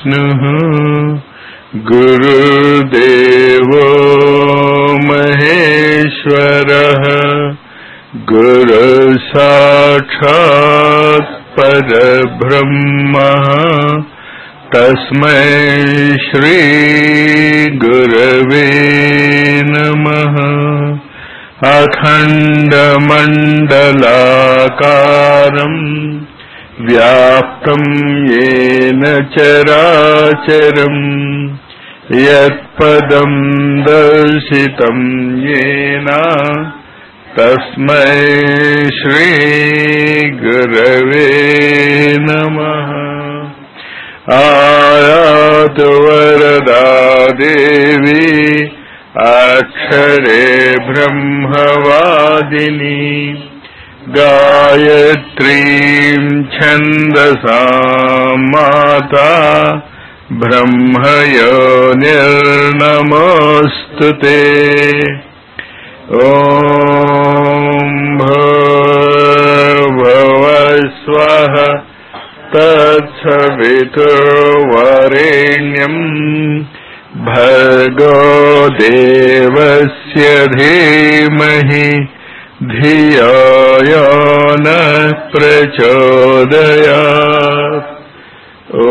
गुरुर्विष्णुः गुरुर्देवो महेश्वरः गुरुसाक्षात् परब्रह्मः तस्मै श्रीगुरवे नमः अखण्डमण्डलाकारम् व्याप्तम् येन चराचरम् यत्पदम् दर्शितम् येन तस्मै श्रीगुरवे नमः आयातु वरदा देवी अक्षरे ब्रह्मवादिनी गायत्रीम् छन्दसा माता ब्रह्मयोनिर्नमोऽस्तु ते ॐ भवस्वः तत्सवितुर्वरेण्यम् भर्गो देवस्य धीमहि धियो यो नः प्रचोदयात् ॐ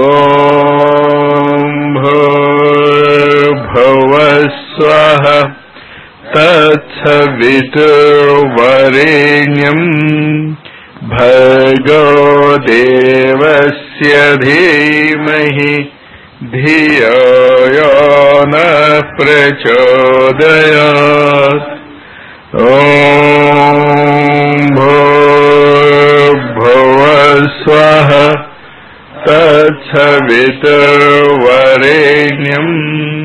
भूर्भुवस्वः तत्सवितुर्वरेण्यम् भर्गो देवस्य धीमहि धियो यो नः प्रचोदयात् ॐ भूर्भुवस्वः तत्सवितुर्वरेण्यम्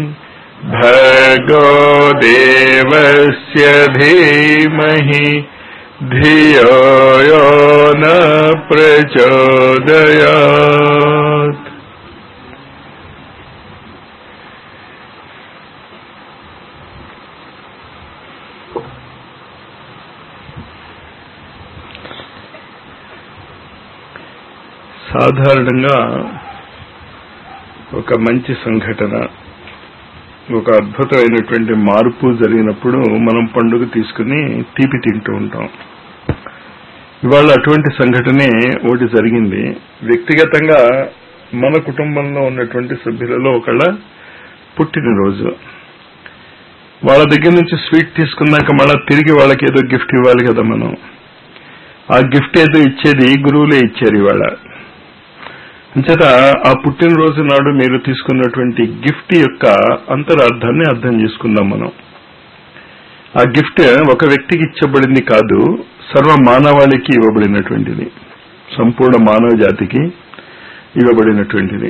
भर्गो देवस्य धीमहि धियो यो न प्रचोदयात् సాధారణంగా ఒక మంచి సంఘటన ఒక అద్భుతమైనటువంటి మార్పు జరిగినప్పుడు మనం పండుగ తీసుకుని తీపి తింటూ ఉంటాం ఇవాళ అటువంటి సంఘటనే ఒకటి జరిగింది వ్యక్తిగతంగా మన కుటుంబంలో ఉన్నటువంటి సభ్యులలో ఒకళ్ళ పుట్టినరోజు వాళ్ళ దగ్గర నుంచి స్వీట్ తీసుకున్నాక మళ్ళా తిరిగి వాళ్ళకి ఏదో గిఫ్ట్ ఇవ్వాలి కదా మనం ఆ గిఫ్ట్ ఏదో ఇచ్చేది గురువులే ఇచ్చారు ఇవాళ అంచేత ఆ పుట్టినరోజు నాడు మీరు తీసుకున్నటువంటి గిఫ్ట్ యొక్క అంతరార్థాన్ని అర్థం చేసుకుందాం మనం ఆ గిఫ్ట్ ఒక వ్యక్తికి ఇచ్చబడింది కాదు సర్వ మానవాళికి ఇవ్వబడినటువంటిది సంపూర్ణ మానవ జాతికి ఇవ్వబడినటువంటిది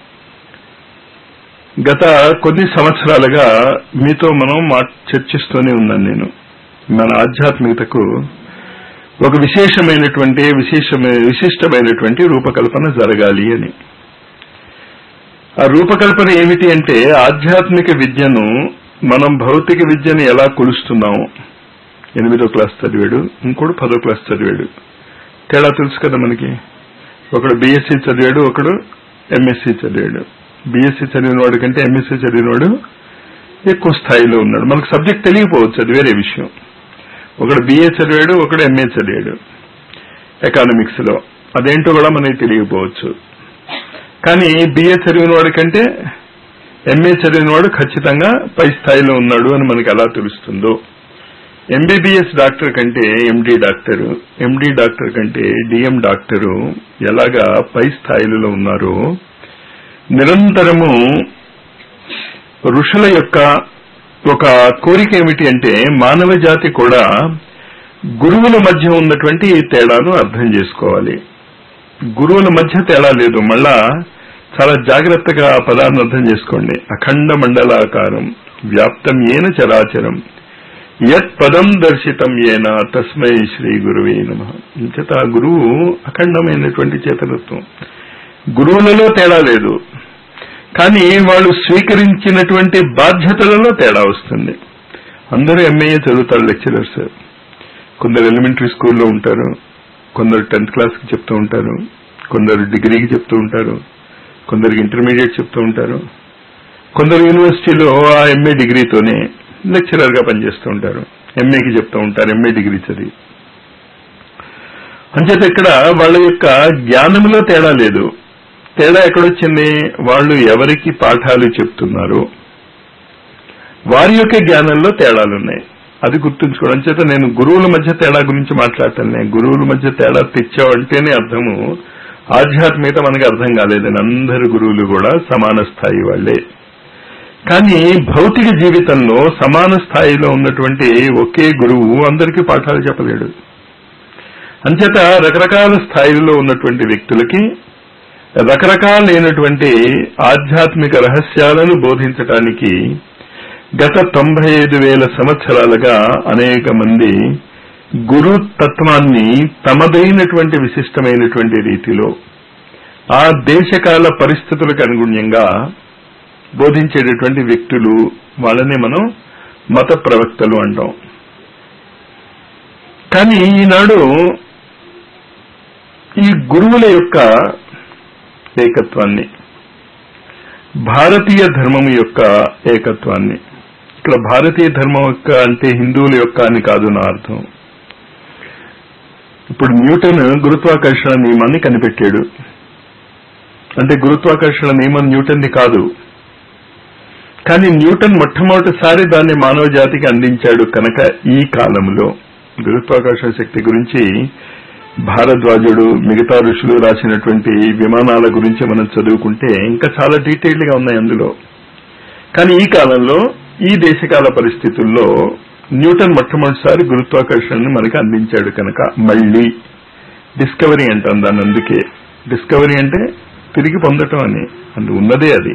గత కొన్ని సంవత్సరాలుగా మీతో మనం మా చర్చిస్తూనే ఉన్నాను నేను మన ఆధ్యాత్మికతకు ఒక విశేషమైనటువంటి విశేషమైన విశిష్టమైనటువంటి రూపకల్పన జరగాలి అని ఆ రూపకల్పన ఏమిటి అంటే ఆధ్యాత్మిక విద్యను మనం భౌతిక విద్యను ఎలా కొలుస్తున్నాము ఎనిమిదో క్లాస్ చదివాడు ఇంకోడు పదో క్లాస్ చదివాడు తేడా తెలుసు కదా మనకి ఒకడు బీఎస్సీ చదివాడు ఒకడు ఎంఎస్సీ చదివాడు బీఎస్సీ చదివిన వాడు కంటే ఎంఎస్సీ చదివిన వాడు ఎక్కువ స్థాయిలో ఉన్నాడు మనకు సబ్జెక్ట్ తెలియకపోవచ్చు అది వేరే విషయం ఒకడు బిఏ చదివాడు ఒకడు ఎంఏ చదివాడు ఎకానమిక్స్ లో అదేంటో కూడా మనకి తెలియకపోవచ్చు కానీ బిఏ చదివిన వాడి కంటే ఎంఏ చదివిన వాడు ఖచ్చితంగా పై స్థాయిలో ఉన్నాడు అని మనకి ఎలా తెలుస్తుందో ఎంబీబీఎస్ డాక్టర్ కంటే ఎండి డాక్టరు ఎండి డాక్టర్ కంటే డిఎం డాక్టరు ఎలాగా పై స్థాయిలలో ఉన్నారో నిరంతరము ఋషుల యొక్క ఒక కోరిక ఏమిటి అంటే మానవ జాతి కూడా గురువుల మధ్య ఉన్నటువంటి ఈ తేడాను అర్థం చేసుకోవాలి గురువుల మధ్య తేడా లేదు మళ్ళా చాలా జాగ్రత్తగా ఆ పదాన్ని అర్థం చేసుకోండి అఖండ మండలాకారం వ్యాప్తం ఏన చరాచరం యత్ పదం దర్శితం ఏన తస్మై శ్రీ గురువే నమ ఇంచేత ఆ గురువు అఖండమైనటువంటి చేతనత్వం గురువులలో తేడా లేదు కానీ వాళ్ళు స్వీకరించినటువంటి బాధ్యతలలో తేడా వస్తుంది అందరూ ఎంఏ చదువుతారు లెక్చరర్స్ కొందరు ఎలిమెంటరీ స్కూల్లో ఉంటారు కొందరు టెన్త్ క్లాస్కి చెప్తూ ఉంటారు కొందరు డిగ్రీకి చెప్తూ ఉంటారు కొందరికి ఇంటర్మీడియట్ చెప్తూ ఉంటారు కొందరు యూనివర్సిటీలో ఆ ఎంఏ డిగ్రీతోనే లెక్చరర్ గా పనిచేస్తూ ఉంటారు ఎంఏకి చెప్తూ ఉంటారు ఎంఏ డిగ్రీ చదివి అంచేత ఇక్కడ వాళ్ళ యొక్క జ్ఞానంలో తేడా లేదు తేడా ఎక్కడొచ్చింది వాళ్ళు ఎవరికి పాఠాలు చెప్తున్నారు వారి యొక్క జ్ఞానంలో తేడాలున్నాయి అది గుర్తుంచుకోవడం చేత నేను గురువుల మధ్య తేడా గురించి మాట్లాడతాను గురువుల మధ్య తేడా తెచ్చావంటేనే అర్థము ఆధ్యాత్మికత మనకి అర్థం కాలేదని అందరు గురువులు కూడా సమాన స్థాయి వాళ్లే కానీ భౌతిక జీవితంలో సమాన స్థాయిలో ఉన్నటువంటి ఒకే గురువు అందరికీ పాఠాలు చెప్పలేడు అంచేత రకరకాల స్థాయిలో ఉన్నటువంటి వ్యక్తులకి రకరకాలైనటువంటి ఆధ్యాత్మిక రహస్యాలను బోధించటానికి గత తొంభై ఐదు వేల సంవత్సరాలుగా అనేక మంది గురు తత్వాన్ని తమదైనటువంటి విశిష్టమైనటువంటి రీతిలో ఆ దేశకాల పరిస్థితులకు అనుగుణ్యంగా బోధించేటటువంటి వ్యక్తులు వాళ్ళని మనం మత ప్రవక్తలు అంటాం కానీ ఈనాడు ఈ గురువుల యొక్క ఏకత్వాన్ని భారతీయ ధర్మం యొక్క ఏకత్వాన్ని ఇక్కడ భారతీయ ధర్మం యొక్క అంటే హిందువుల యొక్క అని కాదు నా అర్థం ఇప్పుడు న్యూటన్ గురుత్వాకర్షణ నియమాన్ని కనిపెట్టాడు అంటే గురుత్వాకర్షణ నియమం న్యూటన్ది కాదు కానీ న్యూటన్ మొట్టమొదటిసారి దాన్ని మానవ జాతికి అందించాడు కనుక ఈ కాలంలో గురుత్వాకర్షణ శక్తి గురించి భారద్వాజుడు మిగతా ఋషులు రాసినటువంటి విమానాల గురించి మనం చదువుకుంటే ఇంకా చాలా డీటెయిల్డ్ గా ఉన్నాయి అందులో కానీ ఈ కాలంలో ఈ దేశకాల పరిస్థితుల్లో న్యూటన్ మొట్టమొదటిసారి గురుత్వాకర్షణని మనకి అందించాడు కనుక మళ్ళీ డిస్కవరీ అంటాం దాన్ని అందుకే డిస్కవరీ అంటే తిరిగి పొందటం అని అందు ఉన్నదే అది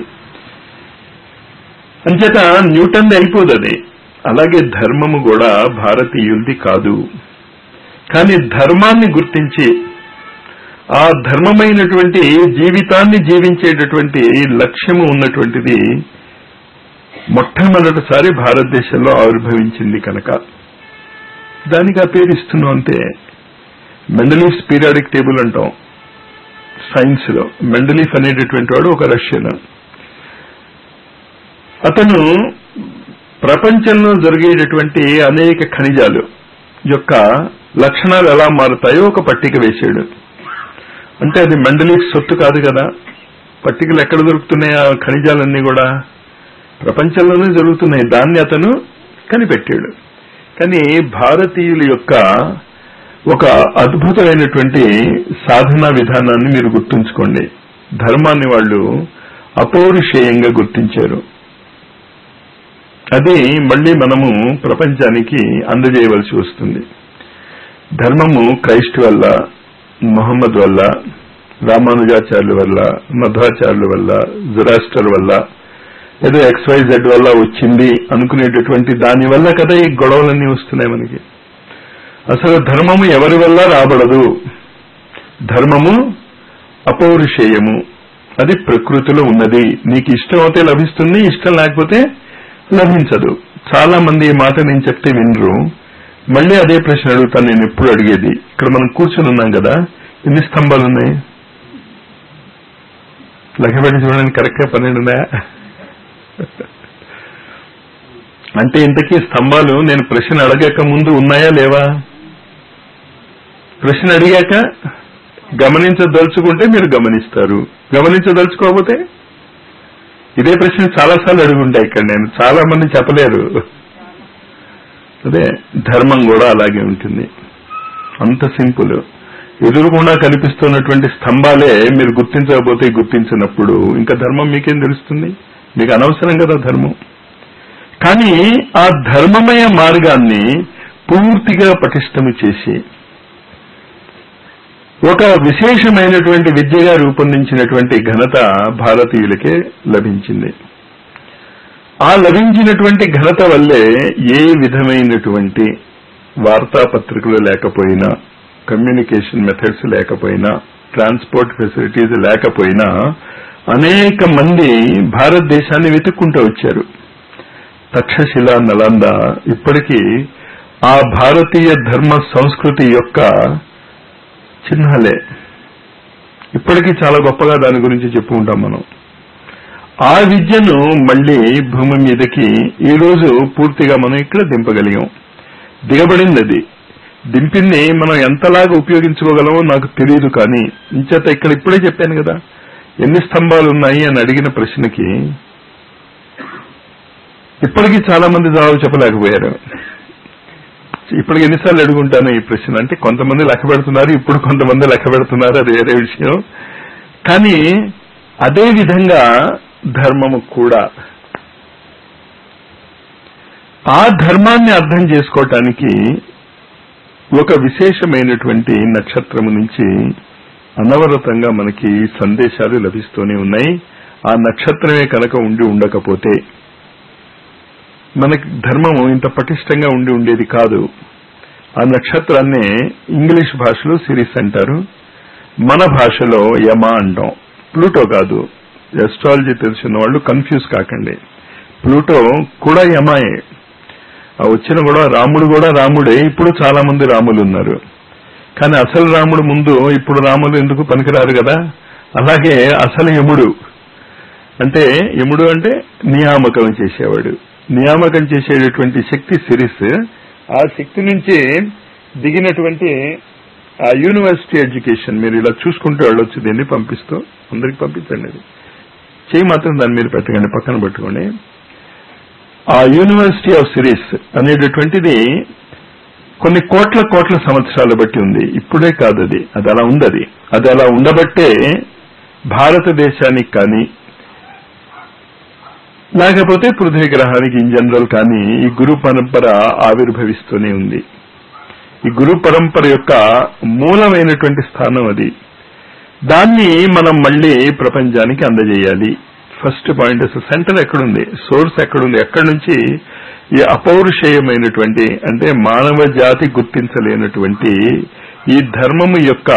అంచేత న్యూటన్ అయిపోదు అది అలాగే ధర్మము కూడా భారతీయులది కాదు కానీ ధర్మాన్ని గుర్తించి ఆ ధర్మమైనటువంటి జీవితాన్ని జీవించేటటువంటి లక్ష్యము ఉన్నటువంటిది మొట్టమొదటిసారి భారతదేశంలో ఆవిర్భవించింది కనుక దానికి ఆ పేరు ఇస్తున్నాం అంతే మెండలీఫ్స్ పీరియాడిక్ టేబుల్ అంటాం సైన్స్ లో మెండలీఫ్ అనేటటువంటి వాడు ఒక రష్యన్ అతను ప్రపంచంలో జరిగేటటువంటి అనేక ఖనిజాలు యొక్క లక్షణాలు ఎలా మారుతాయో ఒక పట్టిక వేశాడు అంటే అది మెండలీఫ్ సొత్తు కాదు కదా పట్టికలు ఎక్కడ దొరుకుతున్నాయి ఆ ఖనిజాలన్నీ కూడా ప్రపంచంలోనే జరుగుతున్నాయి దాన్ని అతను కనిపెట్టాడు కానీ భారతీయుల యొక్క ఒక అద్భుతమైనటువంటి సాధనా విధానాన్ని మీరు గుర్తుంచుకోండి ధర్మాన్ని వాళ్ళు అపౌరుషేయంగా గుర్తించారు అది మళ్ళీ మనము ప్రపంచానికి అందజేయవలసి వస్తుంది ధర్మము క్రైస్ట్ వల్ల మొహమ్మద్ వల్ల రామానుజాచార్యుల వల్ల మధ్వాచార్యుల వల్ల జురాస్టర్ వల్ల ఏదో ఎక్స్వై జెడ్ వల్ల వచ్చింది అనుకునేటటువంటి దాని వల్ల కదా ఈ గొడవలన్నీ వస్తున్నాయి మనకి అసలు ధర్మము ఎవరి వల్ల రాబడదు ధర్మము అపౌరుషేయము అది ప్రకృతిలో ఉన్నది నీకు ఇష్టం అయితే లభిస్తుంది ఇష్టం లేకపోతే లభించదు చాలా మంది ఈ మాట నేను చెప్తే వినరు మళ్ళీ అదే ప్రశ్న అడుగుతాను నేను ఎప్పుడు అడిగేది ఇక్కడ మనం కూర్చుని ఉన్నాం కదా ఎన్ని స్తంభాలు ఉన్నాయి లెక్కపెట్టి చూడడానికి కరెక్ట్ గా పన్నెండు ఉన్నాయా అంటే ఇంతకీ స్తంభాలు నేను ప్రశ్న అడగక ముందు ఉన్నాయా లేవా ప్రశ్న అడిగాక గమనించదలుచుకుంటే మీరు గమనిస్తారు గమనించదలుచుకోకపోతే ఇదే ప్రశ్న చాలాసార్లు అడుగుంటాయి ఇక్కడ నేను చాలా మంది చెప్పలేరు అదే ధర్మం కూడా అలాగే ఉంటుంది అంత సింపుల్ ఎదురుకుండా కనిపిస్తున్నటువంటి స్తంభాలే మీరు గుర్తించకపోతే గుర్తించినప్పుడు ఇంకా ధర్మం మీకేం తెలుస్తుంది మీకు అనవసరం కదా ధర్మం కానీ ఆ ధర్మమయ మార్గాన్ని పూర్తిగా పటిష్టము చేసి ఒక విశేషమైనటువంటి విద్యగా రూపొందించినటువంటి ఘనత భారతీయులకే లభించింది ఆ లభించినటువంటి ఘనత వల్లే ఏ విధమైనటువంటి వార్తాపత్రికలు లేకపోయినా కమ్యూనికేషన్ మెథడ్స్ లేకపోయినా ట్రాన్స్పోర్ట్ ఫెసిలిటీస్ లేకపోయినా అనేక మంది భారతదేశాన్ని వెతుక్కుంటూ వచ్చారు తక్షశిల నలంద ఇప్పటికీ ఆ భారతీయ ధర్మ సంస్కృతి యొక్క చిహ్నాలే ఇప్పటికీ చాలా గొప్పగా దాని గురించి చెప్పుకుంటాం మనం ఆ విద్యను మళ్ళీ భూమి మీదకి ఈ రోజు పూర్తిగా మనం ఇక్కడ దింపగలిగాం దిగబడింది అది దింపింది మనం ఎంతలాగా ఉపయోగించుకోగలమో నాకు తెలియదు కానీ ఇంచేత ఇక్కడ ఇప్పుడే చెప్పాను కదా ఎన్ని స్తంభాలు ఉన్నాయి అని అడిగిన ప్రశ్నకి ఇప్పటికీ చాలా మంది జవాబు చెప్పలేకపోయారు ఇప్పటికి ఎన్నిసార్లు అడుగుంటాను ఈ ప్రశ్న అంటే కొంతమంది లెక్క పెడుతున్నారు ఇప్పుడు కొంతమంది లెక్క పెడుతున్నారు అది వేరే విషయం కానీ అదే విధంగా ధర్మము కూడా ఆ ధర్మాన్ని అర్థం చేసుకోవటానికి ఒక విశేషమైనటువంటి నక్షత్రము నుంచి అనవరతంగా మనకి సందేశాలు లభిస్తూనే ఉన్నాయి ఆ నక్షత్రమే కనుక ఉండి ఉండకపోతే మనకి ధర్మము ఇంత పటిష్టంగా ఉండి ఉండేది కాదు ఆ నక్షత్రాన్నే ఇంగ్లీష్ భాషలో సిరీస్ అంటారు మన భాషలో యమ అంటాం ప్లూటో కాదు ఎస్ట్రాలజీ తెలిసిన వాళ్ళు కన్ఫ్యూజ్ కాకండి ప్లూటో కూడా యమాయే ఆ వచ్చిన కూడా రాముడు కూడా రాముడే ఇప్పుడు చాలా మంది రాములు ఉన్నారు కానీ అసలు రాముడు ముందు ఇప్పుడు రాములు ఎందుకు పనికిరారు కదా అలాగే అసలు యముడు అంటే యముడు అంటే నియామకం చేసేవాడు నియామకం చేసేటటువంటి శక్తి సిరీస్ ఆ శక్తి నుంచి దిగినటువంటి ఆ యూనివర్సిటీ ఎడ్యుకేషన్ మీరు ఇలా చూసుకుంటూ వెళ్ళొచ్చు దీన్ని పంపిస్తూ అందరికి పంపించండి అది చేయి మాత్రం దాని మీద పెట్టకండి పక్కన పెట్టుకోండి ఆ యూనివర్సిటీ ఆఫ్ సిరీస్ అనేటటువంటిది కొన్ని కోట్ల కోట్ల సంవత్సరాలు బట్టి ఉంది ఇప్పుడే కాదు అది అది అలా ఉంది అది అది అలా ఉండబట్టే భారతదేశానికి కానీ లేకపోతే పృథ్వీ గ్రహానికి ఇన్ జనరల్ కానీ ఈ గురు పరంపర ఆవిర్భవిస్తూనే ఉంది ఈ గురు పరంపర యొక్క మూలమైనటువంటి స్థానం అది దాన్ని మనం మళ్ళీ ప్రపంచానికి అందజేయాలి ఫస్ట్ పాయింట్ అసలు సెంటర్ ఎక్కడుంది సోర్స్ ఎక్కడుంది ఎక్కడి నుంచి ఈ అపౌరుషేయమైనటువంటి అంటే మానవ జాతి గుర్తించలేనటువంటి ఈ ధర్మము యొక్క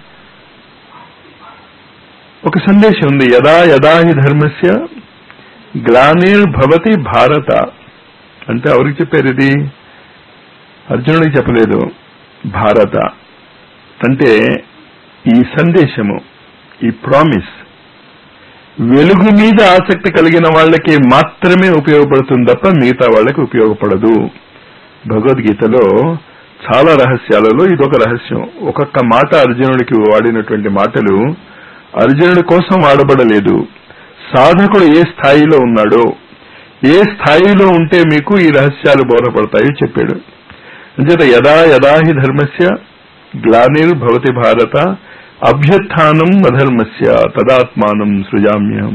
ఒక సందేశం ఉంది యదా యదా హి ధర్మస్య గ్లానిర్భవతి భారత అంటే ఎవరికి చెప్పారు ఇది అర్జునుడికి చెప్పలేదు భారత అంటే ఈ సందేశము ఈ ప్రామిస్ వెలుగు మీద ఆసక్తి కలిగిన వాళ్ళకి మాత్రమే ఉపయోగపడుతుంది తప్ప మిగతా వాళ్ళకి ఉపయోగపడదు భగవద్గీతలో చాలా రహస్యాలలో ఇదొక రహస్యం ఒక్కొక్క మాట అర్జునుడికి వాడినటువంటి మాటలు అర్జునుడి కోసం వాడబడలేదు సాధకుడు ఏ స్థాయిలో ఉన్నాడో ఏ స్థాయిలో ఉంటే మీకు ఈ రహస్యాలు బోధపడతాయో చెప్పాడు అంచేత యదా యదా హి ధర్మస్య గ్లానిర్ భవతి భారత అభ్యుత్నం అధర్మస్య తదాత్మానం సృజామ్యం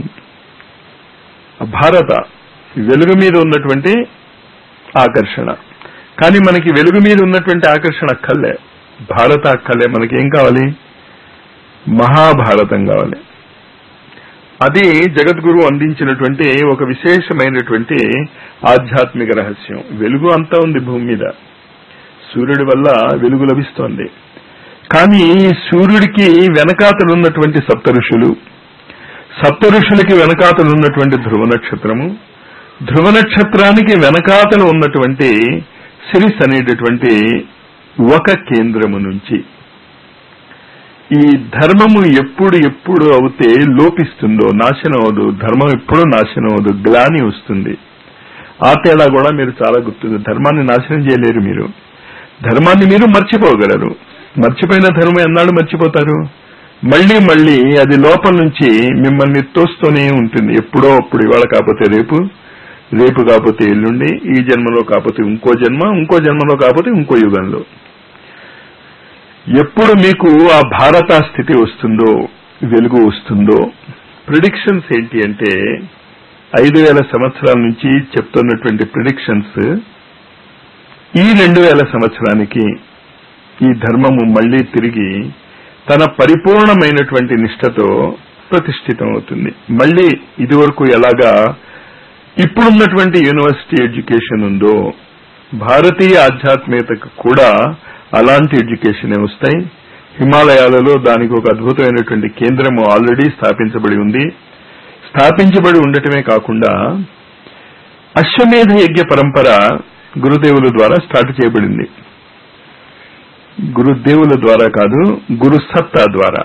భారత వెలుగు మీద ఉన్నటువంటి ఆకర్షణ కానీ మనకి వెలుగు మీద ఉన్నటువంటి ఆకర్షణ అక్కర్లే భారత అక్కర్లే మనకి ఏం కావాలి మహాభారతం కావాలి అది జగద్గురు అందించినటువంటి ఒక విశేషమైనటువంటి ఆధ్యాత్మిక రహస్యం వెలుగు అంతా ఉంది భూమి మీద సూర్యుడి వల్ల వెలుగు లభిస్తోంది కానీ సూర్యుడికి వెనకాతలున్నటువంటి సప్త ఋషులు సప్త ఋషులకి వెనకాతలున్నటువంటి ధ్రువ నక్షత్రము ధ్రువ నక్షత్రానికి వెనకాతలు ఉన్నటువంటి సిరిస్ అనేటటువంటి ఒక కేంద్రము నుంచి ఈ ధర్మము ఎప్పుడు ఎప్పుడు అవుతే లోపిస్తుందో నాశనం అవదు ధర్మం ఎప్పుడూ నాశనం అవదు గ్లాని వస్తుంది ఆ తేడా కూడా మీరు చాలా గుర్తుంది ధర్మాన్ని నాశనం చేయలేరు మీరు ధర్మాన్ని మీరు మర్చిపోగలరు మర్చిపోయిన ధర్మం ఎన్నాళ్ళు మర్చిపోతారు మళ్ళీ మళ్ళీ అది లోపల నుంచి మిమ్మల్ని తోస్తూనే ఉంటుంది ఎప్పుడో అప్పుడు ఇవాళ కాకపోతే రేపు రేపు కాకపోతే ఎల్లుండి ఈ జన్మలో కాకపోతే ఇంకో జన్మ ఇంకో జన్మలో కాకపోతే ఇంకో యుగంలో ఎప్పుడు మీకు ఆ భారత స్థితి వస్తుందో వెలుగు వస్తుందో ప్రిడిక్షన్స్ ఏంటి అంటే ఐదు వేల సంవత్సరాల నుంచి చెప్తున్నటువంటి ప్రిడిక్షన్స్ ఈ రెండు వేల సంవత్సరానికి ఈ ధర్మము మళ్ళీ తిరిగి తన పరిపూర్ణమైనటువంటి నిష్ఠతో ప్రతిష్ఠితం అవుతుంది మళ్ళీ ఇదివరకు ఎలాగా ఇప్పుడున్నటువంటి యూనివర్సిటీ ఎడ్యుకేషన్ ఉందో భారతీయ ఆధ్యాత్మికతకు కూడా అలాంటి ఎడ్యుకేషనే వస్తాయి హిమాలయాలలో దానికి ఒక అద్భుతమైనటువంటి కేంద్రము ఆల్రెడీ స్థాపించబడి ఉంది స్థాపించబడి ఉండటమే కాకుండా అశ్వమేధ యజ్ఞ పరంపర గురుదేవుల ద్వారా స్టార్ట్ చేయబడింది గురుదేవుల ద్వారా కాదు గురు సత్తా ద్వారా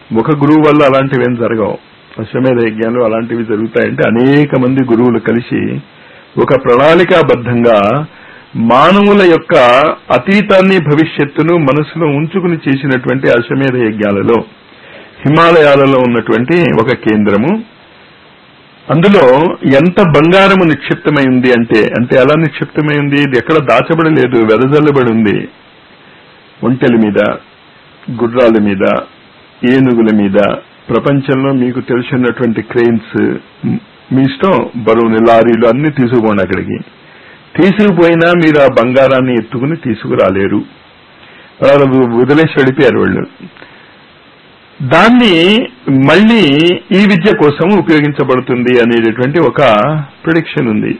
ఒక గురువు వల్ల అలాంటివి ఏం జరగవు అశ్వమేధ యజ్ఞాలు అలాంటివి జరుగుతాయంటే అనేక మంది గురువులు కలిసి ఒక ప్రణాళికాబద్ధంగా మానవుల యొక్క అతీతాన్ని భవిష్యత్తును మనసులో ఉంచుకుని చేసినటువంటి అశ్వమేధ యజ్ఞాలలో హిమాలయాలలో ఉన్నటువంటి ఒక కేంద్రము అందులో ఎంత బంగారము నిక్షిప్తమై ఉంది అంటే అంటే ఎలా నిక్షిప్తమై ఉంది ఇది ఎక్కడ దాచబడి లేదు వెదజల్లబడి ఉంది ఒంటెల మీద గుర్రాల మీద ఏనుగుల మీద ప్రపంచంలో మీకు తెలిసినటువంటి క్రెయిన్స్ మీ ఇష్టం బరువుని లారీలు అన్ని తీసుకుపోండి అక్కడికి తీసుకుపోయినా మీరు ఆ బంగారాన్ని ఎత్తుకుని తీసుకురాలేరు వాళ్ళు వదిలేసి వెళ్ళిపోయారు వాళ్ళు దాన్ని మళ్ళీ ఈ విద్య కోసం ఉపయోగించబడుతుంది అనేటటువంటి ఒక ప్రిడిక్షన్ ఉంది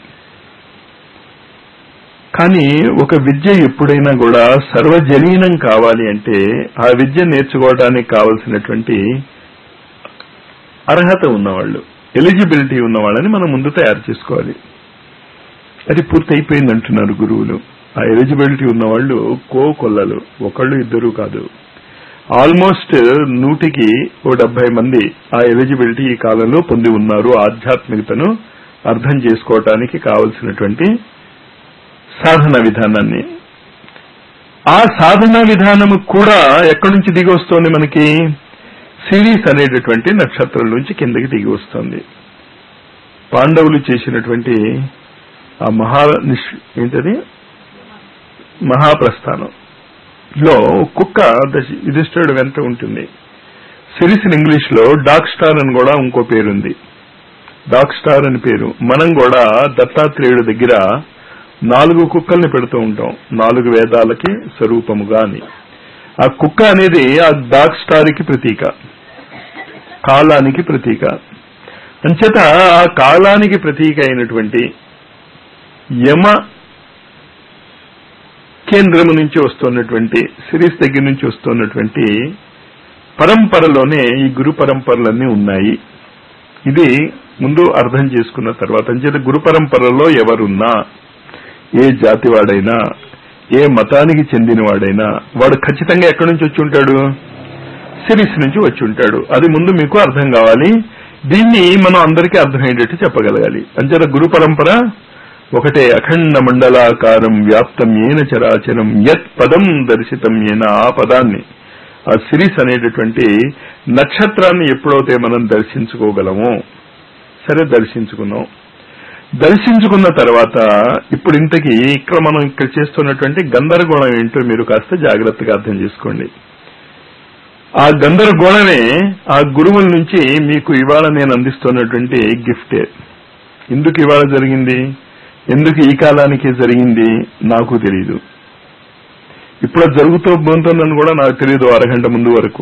కానీ ఒక విద్య ఎప్పుడైనా కూడా సర్వజనీనం కావాలి అంటే ఆ విద్య నేర్చుకోవడానికి కావలసినటువంటి అర్హత ఉన్నవాళ్ళు ఎలిజిబిలిటీ ఉన్న వాళ్ళని మనం ముందు తయారు చేసుకోవాలి అది పూర్తి అయిపోయింది అంటున్నారు గురువులు ఆ ఎలిజిబిలిటీ ఉన్నవాళ్ళు కో కొల్లలు ఒకళ్ళు ఇద్దరు కాదు ఆల్మోస్ట్ నూటికి ఓ డెబ్బై మంది ఆ ఎలిజిబిలిటీ ఈ కాలంలో పొంది ఉన్నారు ఆధ్యాత్మికతను అర్థం చేసుకోవటానికి కావలసినటువంటి సాధన విధానాన్ని ఆ సాధన విధానము కూడా ఎక్కడి నుంచి దిగి వస్తోంది మనకి సిరీస్ అనేటటువంటి నక్షత్రం నుంచి కిందకి దిగి వస్తుంది పాండవులు చేసినటువంటి ఆ మహా నిష్ ఏంటది మహాప్రస్థానం లో కుక్క దశ- యుధిష్ఠిరుడు వెంట ఉంటుంది సిరిస్ ఇన్ ఇంగ్లీష్ లో డాక్ స్టార్ అని కూడా ఇంకో పేరుంది డాక్ స్టార్ అని పేరు మనం కూడా దత్తాత్రేయుడి దగ్గర నాలుగు కుక్కల్ని పెడుతూ ఉంటాం నాలుగు వేదాలకి స్వరూపముగా అని ఆ కుక్క అనేది ఆ డాక్ స్టార్ కి ప్రతీక కాలానికి ప్రతీక అంచేత ఆ కాలానికి ప్రతీక అయినటువంటి యమ కేంద్రము నుంచి వస్తున్నటువంటి సిరీస్ దగ్గర నుంచి వస్తున్నటువంటి పరంపరలోనే ఈ గురు పరంపరలన్నీ ఉన్నాయి ఇది ముందు అర్థం చేసుకున్న తర్వాత అంచేత గురు పరంపరలో ఎవరున్నా ఏ జాతి వాడైనా ఏ మతానికి చెందిన వాడైనా వాడు ఖచ్చితంగా ఎక్కడి నుంచి వచ్చి ఉంటాడు సిరీస్ నుంచి వచ్చి ఉంటాడు అది ముందు మీకు అర్థం కావాలి దీన్ని మనం అందరికీ అర్థమయ్యేటట్టు చెప్పగలగాలి అంచేత గురు పరంపర ఒకటే అఖండ మండలాకారం వ్యాప్తం ఏన చరాచరం యత్ పదం దర్శితం ఏన ఆ పదాన్ని ఆ సిరీస్ అనేటటువంటి నక్షత్రాన్ని ఎప్పుడైతే మనం దర్శించుకోగలమో సరే దర్శించుకున్నాం దర్శించుకున్న తర్వాత ఇప్పుడు ఇంతకీ ఇక్కడ మనం ఇక్కడ చేస్తున్నటువంటి గందరగోళం ఏంటో మీరు కాస్త జాగ్రత్తగా అర్థం చేసుకోండి ఆ గందరగోళమే ఆ గురువుల నుంచి మీకు ఇవాళ నేను అందిస్తున్నటువంటి గిఫ్టే ఎందుకు ఇవాళ జరిగింది ఎందుకు ఈ కాలానికి జరిగింది నాకు తెలియదు ఇప్పుడు అది జరుగుతూ పోతుందని కూడా నాకు తెలియదు అరగంట ముందు వరకు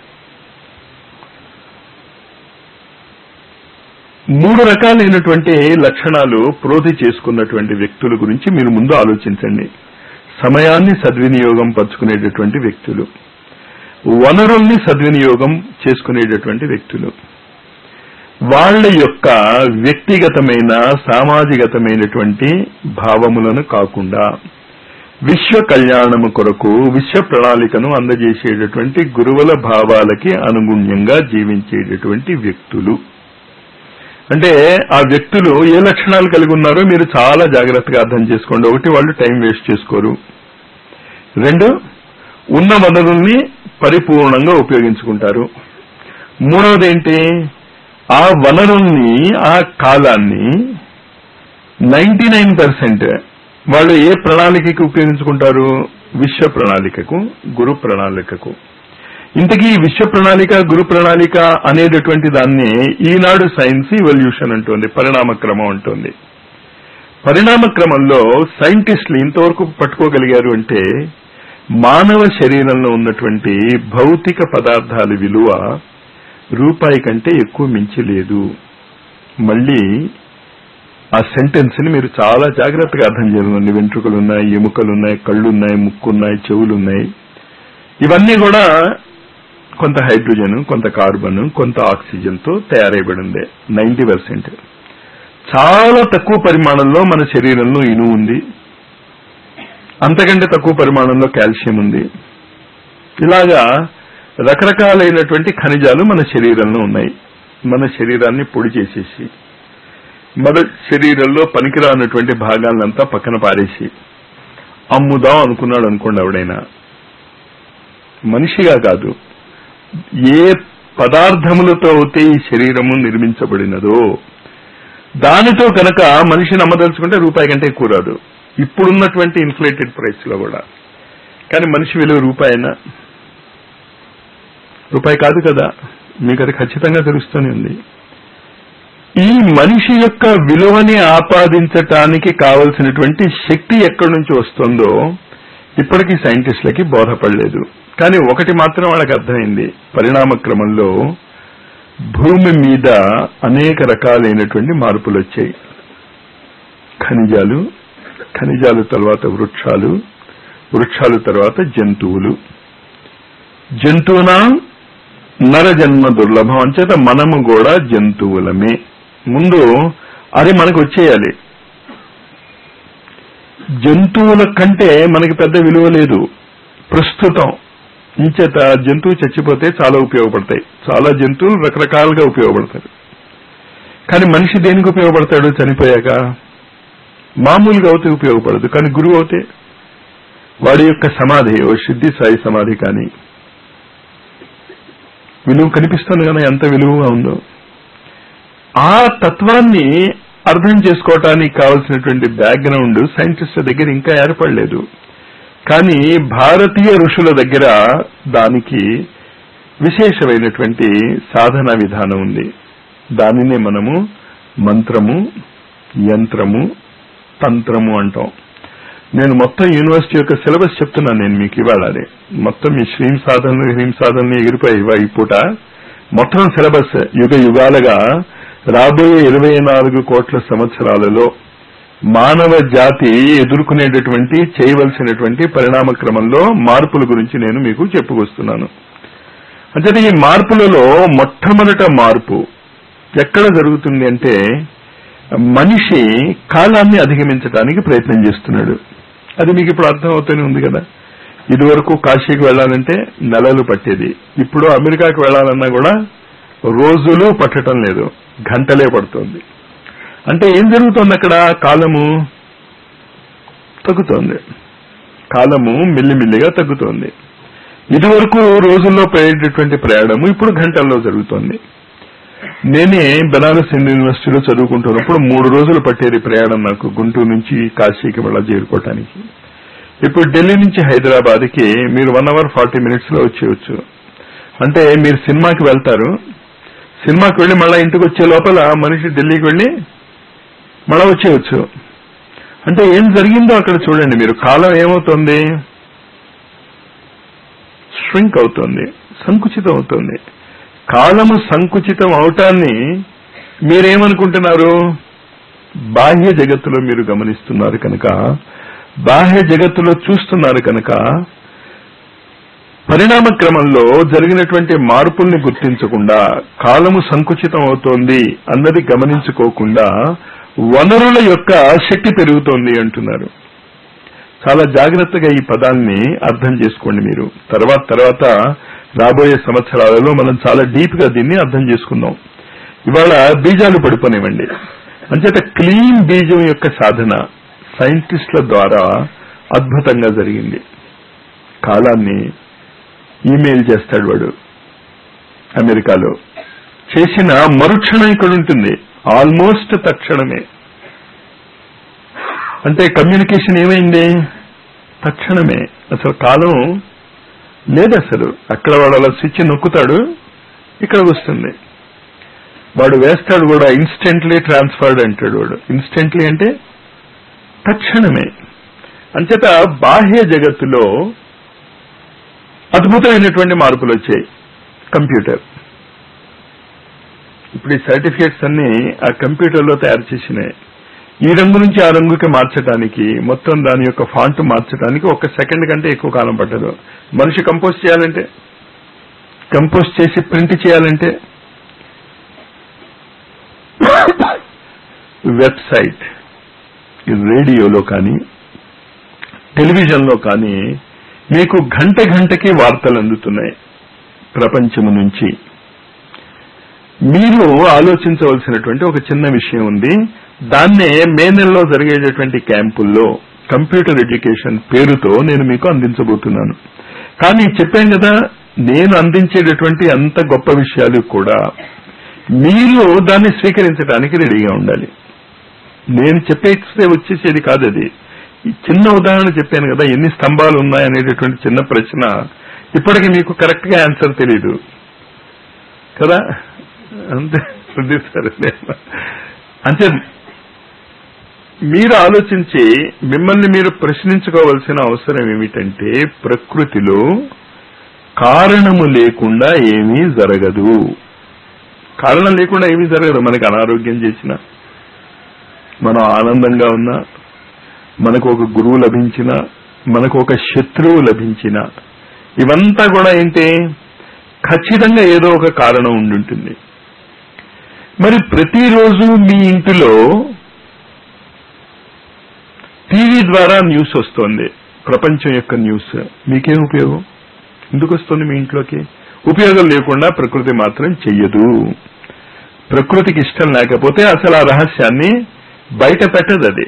మూడు రకాలైనటువంటి లక్షణాలు ప్రోధి చేసుకున్నటువంటి వ్యక్తుల గురించి మీరు ముందు ఆలోచించండి సమయాన్ని సద్వినియోగం పరుచుకునేటటువంటి వ్యక్తులు వనరుల్ని సద్వినియోగం చేసుకునేటటువంటి వ్యక్తులు వాళ్ళ యొక్క వ్యక్తిగతమైన సామాజిగతమైనటువంటి భావములను కాకుండా విశ్వ కళ్యాణము కొరకు విశ్వ ప్రణాళికను అందజేసేటటువంటి గురువుల భావాలకి అనుగుణ్యంగా జీవించేటటువంటి వ్యక్తులు అంటే ఆ వ్యక్తులు ఏ లక్షణాలు కలిగి ఉన్నారో మీరు చాలా జాగ్రత్తగా అర్థం చేసుకోండి ఒకటి వాళ్ళు టైం వేస్ట్ చేసుకోరు రెండు ఉన్న వనరుల్ని పరిపూర్ణంగా ఉపయోగించుకుంటారు మూడవది ఏంటి ఆ వనరుల్ని ఆ కాలాన్ని నైన్టీ నైన్ పర్సెంట్ వాళ్ళు ఏ ప్రణాళికకి ఉపయోగించుకుంటారు విశ్వ ప్రణాళికకు గురు ప్రణాళికకు ఇంతకీ ఈ విశ్వ ప్రణాళిక గురు ప్రణాళిక అనేటటువంటి దాన్ని ఈనాడు సైన్స్ ఇవల్యూషన్ అంటుంది పరిణామ క్రమం అంటుంది పరిణామ క్రమంలో సైంటిస్టులు ఇంతవరకు పట్టుకోగలిగారు అంటే మానవ శరీరంలో ఉన్నటువంటి భౌతిక పదార్థాల విలువ రూపాయి కంటే ఎక్కువ మించి లేదు మళ్ళీ ఆ సెంటెన్స్ ని మీరు చాలా జాగ్రత్తగా అర్థం చేసుకోండి వెంట్రుకలు ఉన్నాయి ఎముకలు ఉన్నాయి కళ్ళు ఉన్నాయి ముక్కు ఉన్నాయి చెవులు ఉన్నాయి ఇవన్నీ కూడా కొంత హైడ్రోజన్ కొంత కార్బన్ కొంత ఆక్సిజన్ తో తయారైబడింది నైన్టీ పర్సెంట్ చాలా తక్కువ పరిమాణంలో మన శరీరంలో ఇనుము ఉంది అంతకంటే తక్కువ పరిమాణంలో కాల్షియం ఉంది ఇలాగా రకరకాలైనటువంటి ఖనిజాలు మన శరీరంలో ఉన్నాయి మన శరీరాన్ని పొడి చేసేసి మన శరీరంలో పనికిరానటువంటి భాగాలంతా పక్కన పారేసి అమ్ముదాం అనుకున్నాడు అనుకోండి ఎవడైనా మనిషిగా కాదు ఏ పదార్థములతో అయితే ఈ శరీరము నిర్మించబడినదో దానితో కనుక మనిషిని అమ్మదలుచుకుంటే రూపాయి కంటే ఎక్కువ రాదు ఇప్పుడున్నటువంటి ఇన్ఫ్లేటెడ్ ప్రైస్ లో కూడా కానీ మనిషి విలువ రూపాయినా రూపాయి కాదు కదా మీకు అది ఖచ్చితంగా తెలుస్తూనే ఉంది ఈ మనిషి యొక్క విలువని ఆపాదించటానికి కావలసినటువంటి శక్తి ఎక్కడి నుంచి వస్తుందో ఇప్పటికీ సైంటిస్టులకి బోధపడలేదు కానీ ఒకటి మాత్రం వాళ్ళకి అర్థమైంది పరిణామ క్రమంలో భూమి మీద అనేక రకాలైనటువంటి మార్పులు వచ్చాయి ఖనిజాలు ఖనిజాలు తర్వాత వృక్షాలు వృక్షాలు తర్వాత జంతువులు జంతువున నరజన్మ దుర్లభం అంచేత మనము కూడా జంతువులమే ముందు అది మనకు వచ్చేయాలి జంతువుల కంటే మనకి పెద్ద విలువ లేదు ప్రస్తుతం ఇంచేత జంతువు చచ్చిపోతే చాలా ఉపయోగపడతాయి చాలా జంతువులు రకరకాలుగా ఉపయోగపడతారు కానీ మనిషి దేనికి ఉపయోగపడతాడు చనిపోయాక మామూలుగా అవుతే ఉపయోగపడదు కానీ గురువు అవుతే వాడి యొక్క సమాధి ఓ సిద్ధి సాయి సమాధి కానీ విలువ కనిపిస్తుంది కదా ఎంత విలువగా ఉందో ఆ తత్వాన్ని అర్థం చేసుకోవటానికి కావలసినటువంటి బ్యాక్గ్రౌండ్ సైంటిస్టుల దగ్గర ఇంకా ఏర్పడలేదు కానీ భారతీయ ఋషుల దగ్గర దానికి విశేషమైనటువంటి సాధన విధానం ఉంది దానినే మనము మంత్రము యంత్రము తంత్రము అంటాం నేను మొత్తం యూనివర్సిటీ యొక్క సిలబస్ చెప్తున్నాను నేను మీకు ఇవాళ అదే మొత్తం ఈ శ్రీం సాధనలు హ్రీం సాధనలు ఎగిరిపోయి ఇవా ఈ పూట మొత్తం సిలబస్ యుగ యుగాలుగా రాబోయే ఇరవై నాలుగు కోట్ల సంవత్సరాలలో మానవ జాతి ఎదుర్కొనేటటువంటి చేయవలసినటువంటి పరిణామ క్రమంలో మార్పుల గురించి నేను మీకు చెప్పుకొస్తున్నాను అంటే ఈ మార్పులలో మొట్టమొదట మార్పు ఎక్కడ జరుగుతుంది అంటే మనిషి కాలాన్ని అధిగమించడానికి ప్రయత్నం చేస్తున్నాడు అది మీకు ఇప్పుడు అర్థం అవుతూనే ఉంది కదా ఇదివరకు కాశీకి వెళ్ళాలంటే నెలలు పట్టేది ఇప్పుడు అమెరికాకి వెళ్ళాలన్నా కూడా రోజులు పట్టడం లేదు గంటలే పడుతుంది అంటే ఏం జరుగుతుంది అక్కడ కాలము తగ్గుతోంది కాలము మెల్లిమెల్లిగా తగ్గుతోంది ఇదివరకు రోజుల్లో పోయేటటువంటి ప్రయాణము ఇప్పుడు గంటల్లో జరుగుతోంది నేనే బెనారస్ హిందూ యూనివర్సిటీలో చదువుకుంటున్నప్పుడు మూడు రోజులు పట్టేది ప్రయాణం నాకు గుంటూరు నుంచి కాశీకి వెళ్ళ చేరుకోవటానికి ఇప్పుడు ఢిల్లీ నుంచి హైదరాబాద్కి మీరు వన్ అవర్ ఫార్టీ మినిట్స్ లో వచ్చేయచ్చు అంటే మీరు సినిమాకి వెళ్తారు సినిమాకి వెళ్ళి మళ్ళా ఇంటికి వచ్చే లోపల మనిషి ఢిల్లీకి వెళ్ళి మళ్ళా వచ్చేయచ్చు అంటే ఏం జరిగిందో అక్కడ చూడండి మీరు కాలం ఏమవుతుంది ష్రింక్ అవుతుంది సంకుచితం అవుతుంది కాలము సంకుచితం అవటాన్ని మీరేమనుకుంటున్నారు బాహ్య జగత్తులో మీరు గమనిస్తున్నారు కనుక బాహ్య జగత్తులో చూస్తున్నారు కనుక పరిణామ క్రమంలో జరిగినటువంటి మార్పుల్ని గుర్తించకుండా కాలము సంకుచితం అవుతోంది అన్నది గమనించుకోకుండా వనరుల యొక్క శక్తి పెరుగుతోంది అంటున్నారు చాలా జాగ్రత్తగా ఈ పదాల్ని అర్థం చేసుకోండి మీరు తర్వాత తర్వాత రాబోయే సంవత్సరాలలో మనం చాలా డీప్ గా దీన్ని అర్థం చేసుకుందాం ఇవాళ బీజాలు పడిపోనివ్వండి అంచేత క్లీన్ బీజం యొక్క సాధన సైంటిస్టుల ద్వారా అద్భుతంగా జరిగింది కాలాన్ని ఈమెయిల్ చేస్తాడు వాడు అమెరికాలో చేసిన మరుక్షణం ఇక్కడ ఉంటుంది ఆల్మోస్ట్ తక్షణమే అంటే కమ్యూనికేషన్ ఏమైంది తక్షణమే అసలు కాలం లేదు అసలు అక్కడ వాడు అలా స్విచ్ నొక్కుతాడు ఇక్కడ వస్తుంది వాడు వేస్తాడు కూడా ఇన్స్టెంట్లీ ట్రాన్స్ఫర్డ్ అంటాడు వాడు ఇన్స్టెంట్లీ అంటే తక్షణమే అంచేత బాహ్య జగత్తులో అద్భుతమైనటువంటి మార్పులు వచ్చాయి కంప్యూటర్ ఇప్పుడు ఈ సర్టిఫికేట్స్ అన్ని ఆ కంప్యూటర్లో తయారు చేసినాయి ఈ రంగు నుంచి ఆ రంగుకి మార్చడానికి మొత్తం దాని యొక్క ఫాంట్ మార్చడానికి ఒక సెకండ్ కంటే ఎక్కువ కాలం పట్టదు మనిషి కంపోజ్ చేయాలంటే కంపోజ్ చేసి ప్రింట్ చేయాలంటే వెబ్సైట్ రేడియోలో కానీ టెలివిజన్లో కానీ మీకు గంట గంటకి వార్తలు అందుతున్నాయి ప్రపంచము నుంచి మీరు ఆలోచించవలసినటువంటి ఒక చిన్న విషయం ఉంది దాన్నే మే నెలలో జరిగేటటువంటి క్యాంపుల్లో కంప్యూటర్ ఎడ్యుకేషన్ పేరుతో నేను మీకు అందించబోతున్నాను కానీ చెప్పాను కదా నేను అందించేటటువంటి అంత గొప్ప విషయాలు కూడా మీరు దాన్ని స్వీకరించడానికి రెడీగా ఉండాలి నేను చెప్పేస్తే వచ్చేసేది కాదు అది ఈ చిన్న ఉదాహరణ చెప్పాను కదా ఎన్ని స్తంభాలు ఉన్నాయనేటటువంటి చిన్న ప్రశ్న ఇప్పటికి మీకు కరెక్ట్ గా ఆన్సర్ తెలియదు కదా అంతే ఉంది సరే అంటే మీరు ఆలోచించి మిమ్మల్ని మీరు ప్రశ్నించుకోవాల్సిన అవసరం ఏమిటంటే ప్రకృతిలో కారణము లేకుండా ఏమీ జరగదు కారణం లేకుండా ఏమీ జరగదు మనకి అనారోగ్యం చేసినా మనం ఆనందంగా ఉన్నా మనకు ఒక గురువు లభించిన మనకు ఒక శత్రువు లభించిన ఇవంతా కూడా ఏంటి ఖచ్చితంగా ఏదో ఒక కారణం ఉండుంటుంది మరి ప్రతిరోజు మీ ఇంటిలో టీవీ ద్వారా న్యూస్ వస్తోంది ప్రపంచం యొక్క న్యూస్ మీకేం ఉపయోగం ఎందుకు వస్తుంది మీ ఇంట్లోకి ఉపయోగం లేకుండా ప్రకృతి మాత్రం చెయ్యదు ప్రకృతికి ఇష్టం లేకపోతే అసలు ఆ రహస్యాన్ని బయట పెట్టదు అది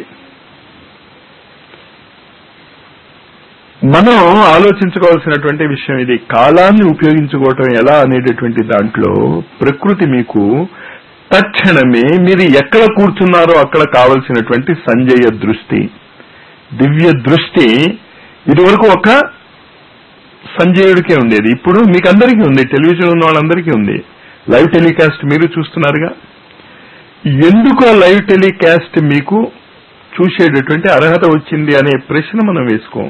మనం ఆలోచించుకోవాల్సినటువంటి విషయం ఇది కాలాన్ని ఉపయోగించుకోవటం ఎలా అనేటటువంటి దాంట్లో ప్రకృతి మీకు తక్షణమే మీరు ఎక్కడ కూర్చున్నారో అక్కడ కావలసినటువంటి సంజయ దృష్టి దివ్య దృష్టి ఇదివరకు ఒక సంజయుడికే ఉండేది ఇప్పుడు మీకు అందరికీ ఉంది టెలివిజన్ ఉన్న వాళ్ళందరికీ ఉంది లైవ్ టెలికాస్ట్ మీరు చూస్తున్నారుగా ఎందుకు ఆ లైవ్ టెలికాస్ట్ మీకు చూసేటటువంటి అర్హత వచ్చింది అనే ప్రశ్న మనం వేసుకోం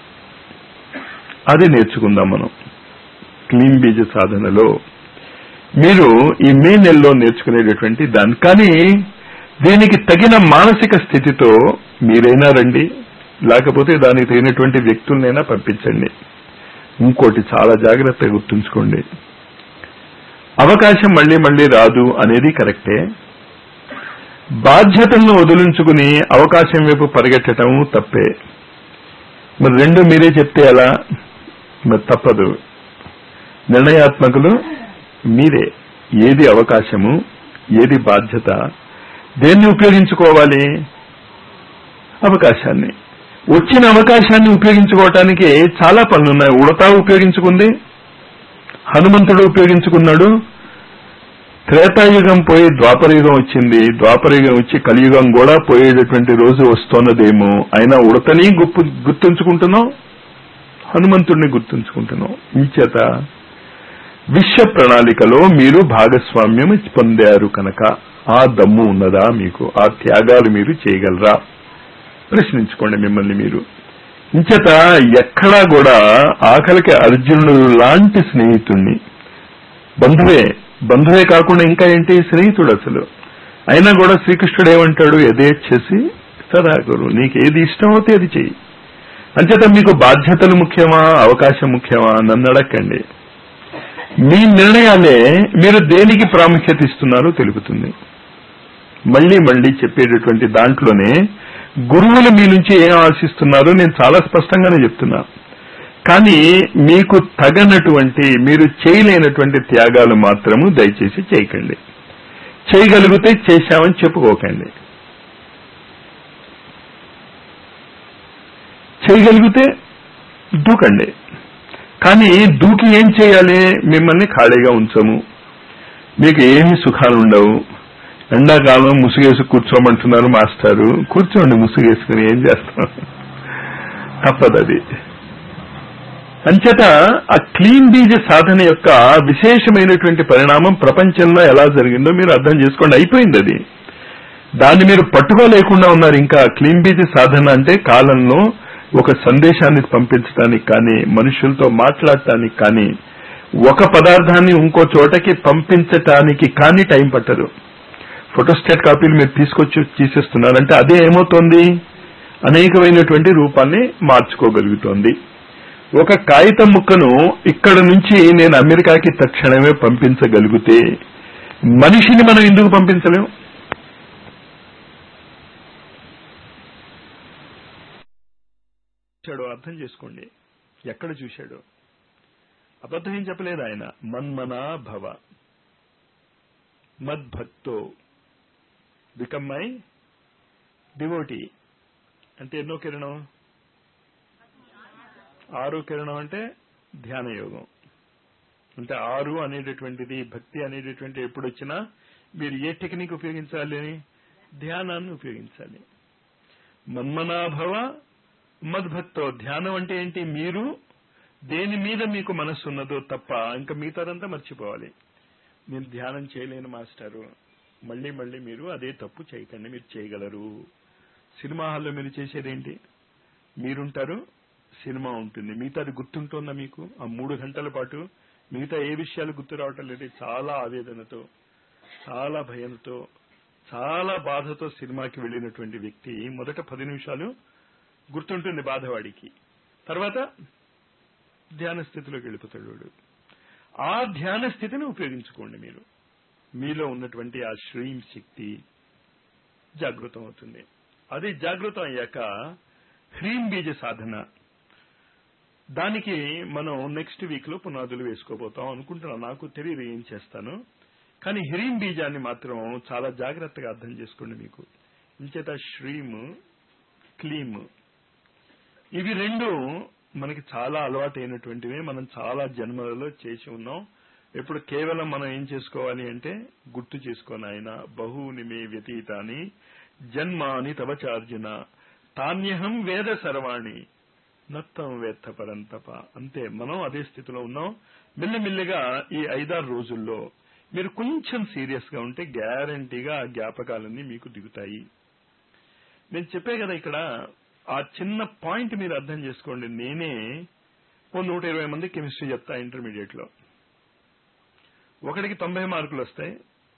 అది నేర్చుకుందాం మనం క్లీన్ బీజ సాధనలో మీరు ఈ మే నెలలో నేర్చుకునేటటువంటి దాని కానీ దీనికి తగిన మానసిక స్థితితో మీరైనా రండి లేకపోతే దానికి తగినటువంటి వ్యక్తులనైనా పంపించండి ఇంకోటి చాలా జాగ్రత్తగా గుర్తుంచుకోండి అవకాశం మళ్ళీ మళ్ళీ రాదు అనేది కరెక్టే బాధ్యతలను వదిలించుకుని అవకాశం వైపు పరిగెట్టడం తప్పే మరి రెండు మీరే చెప్తే ఎలా మరి తప్పదు నిర్ణయాత్మకులు మీరే ఏది అవకాశము ఏది బాధ్యత దేన్ని ఉపయోగించుకోవాలి అవకాశాన్ని వచ్చిన అవకాశాన్ని ఉపయోగించుకోవటానికి చాలా పనులున్నాయి ఉడతా ఉపయోగించుకుంది హనుమంతుడు ఉపయోగించుకున్నాడు త్రేతాయుగం పోయి ద్వాపరయుగం వచ్చింది ద్వాపరయుగం వచ్చి కలియుగం కూడా పోయేటటువంటి రోజు వస్తున్నదేమో అయినా ఉడతని గుప్పు గుర్తుంచుకుంటున్నాం హనుమంతుడిని గుర్తుంచుకుంటున్నాం ఇంచేత విశ్వ ప్రణాళికలో మీరు భాగస్వామ్యం పొందారు కనుక ఆ దమ్ము ఉన్నదా మీకు ఆ త్యాగాలు మీరు చేయగలరా ప్రశ్నించుకోండి మిమ్మల్ని మీరు ఇంచేత ఎక్కడా కూడా ఆఖరికి అర్జునుడు లాంటి స్నేహితుణ్ణి బంధువే బంధువే కాకుండా ఇంకా ఏంటి స్నేహితుడు అసలు అయినా కూడా శ్రీకృష్ణుడు ఏమంటాడు యథేచ్ఛసి సదా గురు నీకు ఏది ఇష్టం అవుతే అది చెయ్యి అంచేత మీకు బాధ్యతలు ముఖ్యమా అవకాశం ముఖ్యమా నన్ను అడగండి మీ నిర్ణయాలే మీరు దేనికి ప్రాముఖ్యత ఇస్తున్నారో తెలుపుతుంది మళ్ళీ మళ్ళీ చెప్పేటటువంటి దాంట్లోనే గురువులు మీ నుంచి ఏం ఆశిస్తున్నారో నేను చాలా స్పష్టంగానే చెప్తున్నా కానీ మీకు తగనటువంటి మీరు చేయలేనటువంటి త్యాగాలు మాత్రము దయచేసి చేయకండి చేయగలిగితే చేశామని చెప్పుకోకండి చేయగలిగితే దూకండి కానీ దూకి ఏం చేయాలి మిమ్మల్ని ఖాళీగా ఉంచము మీకు ఏమి సుఖాలు ఉండవు ఎండాకాలం ముసుగేసి కూర్చోమంటున్నారు మాస్టారు కూర్చోండి ముసుగేసుకుని ఏం చేస్తాం తప్పదు అది అంచేత ఆ క్లీన్ బీజ్ సాధన యొక్క విశేషమైనటువంటి పరిణామం ప్రపంచంలో ఎలా జరిగిందో మీరు అర్థం చేసుకోండి అయిపోయింది అది దాన్ని మీరు పట్టుకోలేకుండా ఉన్నారు ఇంకా క్లీన్ బీజ్ సాధన అంటే కాలంలో ఒక సందేశాన్ని పంపించడానికి కానీ మనుషులతో మాట్లాడటానికి కానీ ఒక పదార్థాన్ని ఇంకో చోటకి పంపించటానికి కానీ టైం పట్టదు ఫోటోస్టేట్ కాపీలు మీరు తీసుకొచ్చి తీసేస్తున్నారంటే అదే ఏమవుతోంది అనేకమైనటువంటి రూపాన్ని మార్చుకోగలుగుతోంది ఒక కాగితం ముక్కను ఇక్కడ నుంచి నేను అమెరికాకి తక్షణమే పంపించగలిగితే మనిషిని మనం ఎందుకు పంపించలేం చూశాడో అర్థం చేసుకోండి ఎక్కడ చూశాడో అబద్ధం ఏం చెప్పలేదు ఆయన మన్మనా భవ మద్భక్తో బికమ్ మై డివోటీ అంటే ఎన్నో కిరణం ఆరు కిరణం అంటే ధ్యాన యోగం అంటే ఆరు అనేటటువంటిది భక్తి అనేటటువంటి ఎప్పుడు వచ్చినా మీరు ఏ టెక్నిక్ ఉపయోగించాలి అని ధ్యానాన్ని ఉపయోగించాలి మన్మనాభవ మద్భక్తో ధ్యానం అంటే ఏంటి మీరు దేని మీద మీకు మనస్సు ఉన్నదో తప్ప ఇంకా మిగతాదంతా మర్చిపోవాలి నేను ధ్యానం చేయలేను మాస్టారు మళ్ళీ మళ్ళీ మీరు అదే తప్పు చేయకండి మీరు చేయగలరు సినిమా హాల్లో మీరు చేసేదేంటి మీరుంటారు సినిమా ఉంటుంది మిగతాది గుర్తుంటుందా మీకు ఆ మూడు గంటల పాటు మిగతా ఏ విషయాలు గుర్తు రావటం లేదు చాలా ఆవేదనతో చాలా భయంతో చాలా బాధతో సినిమాకి వెళ్ళినటువంటి వ్యక్తి మొదట పది నిమిషాలు గుర్తుంటుంది బాధవాడికి తర్వాత ధ్యాన స్థితిలోకి వెళ్ళిపోతాడు వాడు ఆ ధ్యాన స్థితిని ఉపయోగించుకోండి మీరు మీలో ఉన్నటువంటి ఆ శ్రీం శక్తి జాగృతం అవుతుంది అది జాగృతం అయ్యాక హ్రీం బీజ సాధన దానికి మనం నెక్స్ట్ వీక్ లో పునాదులు వేసుకోబోతాం అనుకుంటున్నాం నాకు తెలియదు ఏం చేస్తాను కానీ హిరీం బీజాన్ని మాత్రం చాలా జాగ్రత్తగా అర్థం చేసుకోండి మీకు ఇంచేత శ్రీమ్ క్లీమ్ ఇవి రెండు మనకి చాలా అలవాటైనటువంటివి మనం చాలా జన్మలలో చేసి ఉన్నాం ఇప్పుడు కేవలం మనం ఏం చేసుకోవాలి అంటే గుర్తు చేసుకొని ఆయన బహుని మే వ్యతీతాని జన్మాని తవచార్జున తాన్యహం వేద సర్వాణి నత్తం వేత్త పరంతప అంతే మనం అదే స్థితిలో ఉన్నాం మెల్లమెల్లిగా ఈ ఐదారు రోజుల్లో మీరు కొంచెం సీరియస్ గా ఉంటే గ్యారంటీగా ఆ జ్ఞాపకాలన్నీ మీకు దిగుతాయి నేను చెప్పే కదా ఇక్కడ ఆ చిన్న పాయింట్ మీరు అర్థం చేసుకోండి నేనే ఓ నూట ఇరవై మంది కెమిస్ట్రీ చెప్తా ఇంటర్మీడియట్ లో ఒకటికి తొంభై మార్కులు వస్తాయి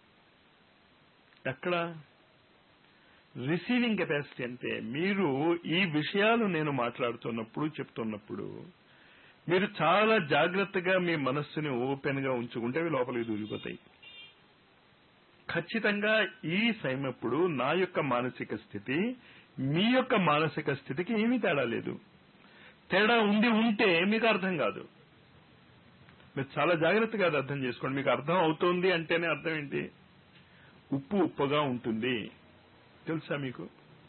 ఎక్కడ రిసీవింగ్ కెపాసిటీ అంటే మీరు ఈ విషయాలు నేను మాట్లాడుతున్నప్పుడు చెప్తున్నప్పుడు మీరు చాలా జాగ్రత్తగా మీ మనస్సుని ఓపెన్ గా ఉంచుకుంటే అవి లోపలికి దూరిపోతాయి ఖచ్చితంగా ఈ సైమప్పుడు నా యొక్క మానసిక స్థితి మీ యొక్క మానసిక స్థితికి ఏమీ తేడా లేదు తేడా ఉండి ఉంటే మీకు అర్థం కాదు మీరు చాలా జాగ్రత్తగా అది అర్థం చేసుకోండి మీకు అర్థం అవుతోంది అంటేనే అర్థం ఏంటి ఉప్పు ఉప్పుగా ఉంటుంది తెలుసా మీకు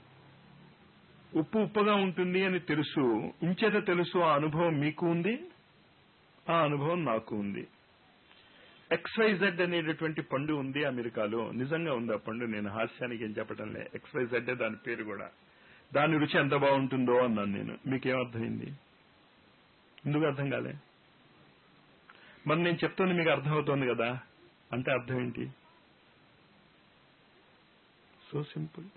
ఉప్పు ఉప్పుగా ఉంటుంది అని తెలుసు ఇంచేత తెలుసు ఆ అనుభవం మీకు ఉంది ఆ అనుభవం నాకు ఉంది ఎక్స్వైజెడ్ అనేటటువంటి పండు ఉంది అమెరికాలో నిజంగా ఉంది ఆ పండు నేను హాస్యానికి ఏం చెప్పడం లే ఎక్స్వైజెడ్ దాని పేరు కూడా దాని రుచి ఎంత బాగుంటుందో అన్నాను నేను మీకేం అర్థమైంది ఎందుకు అర్థం కాలే మరి నేను చెప్తుంది మీకు అర్థమవుతోంది కదా అంటే అర్థం ఏంటి సో సింపుల్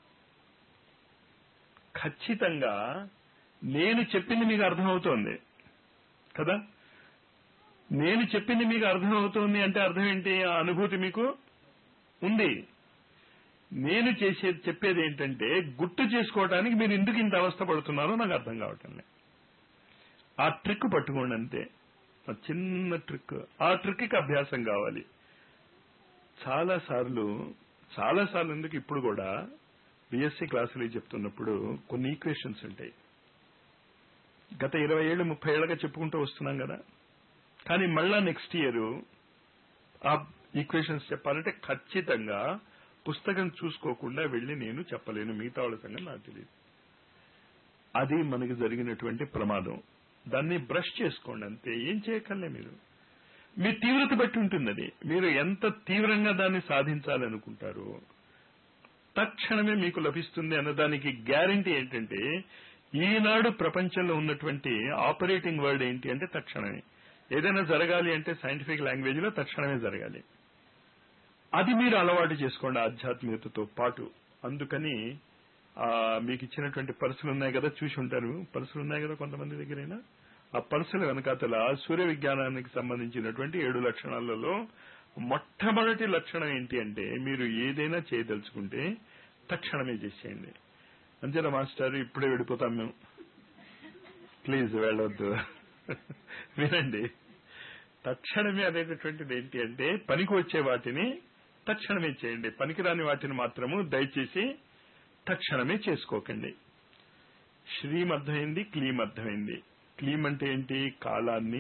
ఖచ్చితంగా నేను చెప్పింది మీకు అర్థమవుతోంది కదా నేను చెప్పింది మీకు అర్థమవుతోంది అంటే అర్థం ఏంటి ఆ అనుభూతి మీకు ఉంది నేను చేసే చెప్పేది ఏంటంటే గుర్తు చేసుకోవడానికి మీరు ఎందుకు ఇంత అవస్థ పడుతున్నారో నాకు అర్థం కావటం లేదు ఆ ట్రిక్ పట్టుకోండి అంతే ఆ చిన్న ట్రిక్ ఆ ట్రిక్కి అభ్యాసం కావాలి చాలా సార్లు చాలా సార్లు ఎందుకు ఇప్పుడు కూడా బిఎస్సీ క్లాసులు చెప్తున్నప్పుడు కొన్ని ఈక్వేషన్స్ ఉంటాయి గత ఇరవై ఏళ్ళు ముప్పై ఏళ్ళగా చెప్పుకుంటూ వస్తున్నాం కదా కానీ మళ్ళా నెక్స్ట్ ఇయర్ ఆ ఈక్వేషన్స్ చెప్పాలంటే ఖచ్చితంగా పుస్తకం చూసుకోకుండా వెళ్ళి నేను చెప్పలేను మిగతా వాళ్ళ సంగతి నాకు తెలియదు అది మనకి జరిగినటువంటి ప్రమాదం దాన్ని బ్రష్ చేసుకోండి అంతే ఏం చేయకలే మీరు మీ తీవ్రత బట్టి ఉంటుంది అది మీరు ఎంత తీవ్రంగా దాన్ని సాధించాలనుకుంటారో తక్షణమే మీకు లభిస్తుంది అన్నదానికి గ్యారంటీ ఏంటంటే ఈనాడు ప్రపంచంలో ఉన్నటువంటి ఆపరేటింగ్ వర్డ్ ఏంటి అంటే తక్షణమే ఏదైనా జరగాలి అంటే సైంటిఫిక్ లాంగ్వేజ్ లో తక్షణమే జరగాలి అది మీరు అలవాటు చేసుకోండి ఆధ్యాత్మికతతో పాటు అందుకని ఆ మీకు ఇచ్చినటువంటి పర్సులు ఉన్నాయి కదా చూసి ఉంటారు పర్సులు ఉన్నాయి కదా కొంతమంది దగ్గరైనా ఆ పర్సుల వెనకాతల సూర్య విజ్ఞానానికి సంబంధించినటువంటి ఏడు లక్షణాలలో మొట్టమొదటి లక్షణం ఏంటి అంటే మీరు ఏదైనా చేయదలుచుకుంటే తక్షణమే చేసేయండి అంతేనా మాస్టర్ ఇప్పుడే వెళ్ళిపోతాం మేము ప్లీజ్ వెళ్ళొద్దు వినండి తక్షణమే అనేటటువంటిది ఏంటి అంటే పనికి వచ్చే వాటిని తక్షణమే చేయండి పనికిరాని వాటిని మాత్రము దయచేసి తక్షణమే చేసుకోకండి శ్రీం అర్థమైంది క్లీం అర్థమైంది క్లీం అంటే ఏంటి కాలాన్ని